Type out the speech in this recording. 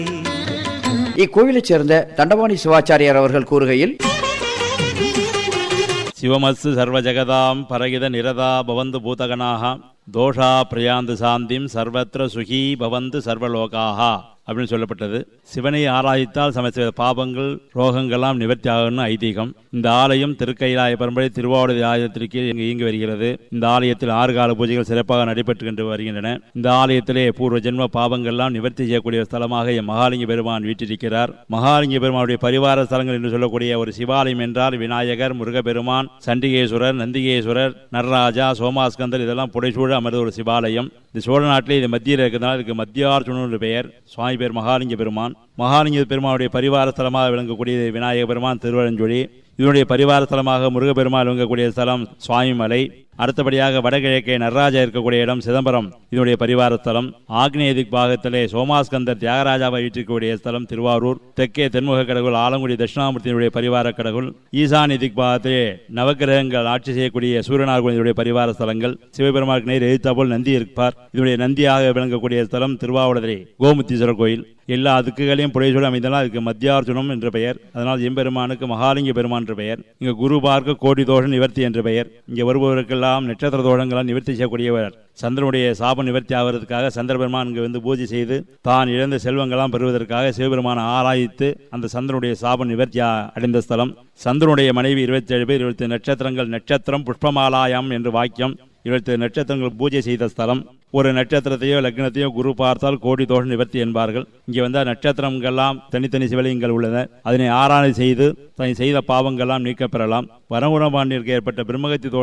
இக்கோவிலைச் சேர்ந்த தண்டபாணி சிவாச்சாரியார் அவர்கள் கூறுகையில் சிவமஸ்து சர்வஜகதாம் பரகித நிரதா பவந்து பூதகனாக தோஷா பிரயாந்து சாந்திம் சர்வத்திர சுகி பவந்து சர்வலோகாக அப்படின்னு சொல்லப்பட்டது சிவனை ஆராய்த்தால் சமஸ்த பாபங்கள் ரோகங்கள்லாம் நிவர்த்தி ஆகும்னு ஐதீகம் இந்த ஆலயம் திருக்கைலாய பரம்பரை திருவாவூர் ஆலயத்திற்கு இங்கு இயங்கி வருகிறது இந்த ஆலயத்தில் ஆறு கால பூஜைகள் சிறப்பாக நடைபெற்று கொண்டு வருகின்றன இந்த ஆலயத்திலே பூர்வ ஜென்ம பாவங்கள்லாம் நிவர்த்தி செய்யக்கூடிய ஸ்தலமாக எம் மகாலிங்க பெருமான் வீற்றிருக்கிறார் மகாலிங்க பெருமானுடைய பரிவார ஸ்தலங்கள் என்று சொல்லக்கூடிய ஒரு சிவாலயம் என்றால் விநாயகர் முருகப்பெருமான் சண்டிகேஸ்வரர் நந்திகேஸ்வரர் நடராஜா சோமாஸ்கந்தர் இதெல்லாம் புடைசூழ அமர்ந்த ஒரு சிவாலயம் இந்த சோழ நாட்டிலே இது மத்தியில் இருக்கிறதுனால இதுக்கு மத்தியார்ஜுனன் என்று பெயர் சுவாமி பேர் மகாலிங்க பெருமான் மகாலிங்க பெருமானுடைய பரிவார ஸ்தலமாக விளங்கக்கூடிய விநாயக பெருமான் திருவரஞ்சொலி இதனுடைய பரிவார ஸ்தலமாக முருகப்பெருமாள் விளங்கக்கூடிய ஸ்தலம் சுவாமிமலை அடுத்தபடியாக வடகிழக்கே நடராஜா இருக்கக்கூடிய இடம் சிதம்பரம் இதனுடைய பரிவார ஸ்தலம் ஆக்னேய திக் பாகத்திலே சோமாஸ்கந்தர் தியாகராஜாவை வீட்டிருக்கக்கூடிய ஸ்தலம் திருவாரூர் தெற்கே தென்முக கடவுள் ஆலங்குடி தட்சிணாமூர்த்தியினுடைய பரிவார கடவுள் ஈசானி திக் பாகத்திலே நவக்கிரகங்கள் ஆட்சி செய்யக்கூடிய சூரியனார் இதனுடைய பரிவார ஸ்தலங்கள் சிவபெருமானுக்கு நேர் எதிர்த்தாப்போல் நந்தி இருப்பார் இதனுடைய நந்தியாக விளங்கக்கூடிய ஸ்தலம் திருவாவூரதிரை கோமுத்தீஸ்வரர் கோயில் எல்லா அதுக்குகளையும் புடைசூழ அமைந்தனால் அதுக்கு மத்தியார்ஜுனம் என்ற பெயர் அதனால் எம்பெருமானுக்கு மகாலிங்க பெருமான் என்ற பெயர் இங்கு குரு பார்க்க கோடி தோஷ நிவர்த்தி என்ற பெயர் இங்கே வருபவருக்கெல்லாம் நட்சத்திர தோஷங்களால் நிவர்த்தி செய்யக்கூடியவர் சந்திரனுடைய சாப நிவர்த்தி ஆவதற்காக சந்திர பெருமான் இங்கு வந்து பூஜை செய்து தான் இழந்த செல்வங்களாம் பெறுவதற்காக சிவபெருமானை ஆராய்த்து அந்த சந்திரனுடைய சாப நிவர்த்தி அடைந்த ஸ்தலம் சந்திரனுடைய மனைவி இருபத்தி ஏழு பேர் இருபத்தி நட்சத்திரங்கள் நட்சத்திரம் புஷ்பமாலாயம் என்று வாக்கியம் இருபத்தி நட்சத்திரங்கள் பூஜை செய்த ஸ்தலம் ஒரு நட்சத்திரத்தையோ லக்னத்தையோ குரு பார்த்தால் கோடி தோஷ நிவர்த்தி என்பார்கள் இங்கே வந்தால் நட்சத்திரங்கள்லாம் தனித்தனி சிவலிங்கங்கள் உள்ளன அதனை ஆராய்ச்சி செய்து தனி செய்த பாவங்கள்லாம் நீக்கப் பெறலாம் வரகுண பாண்டியருக்கு ஏற்பட்ட பிரம்மகத்தி தோஷம்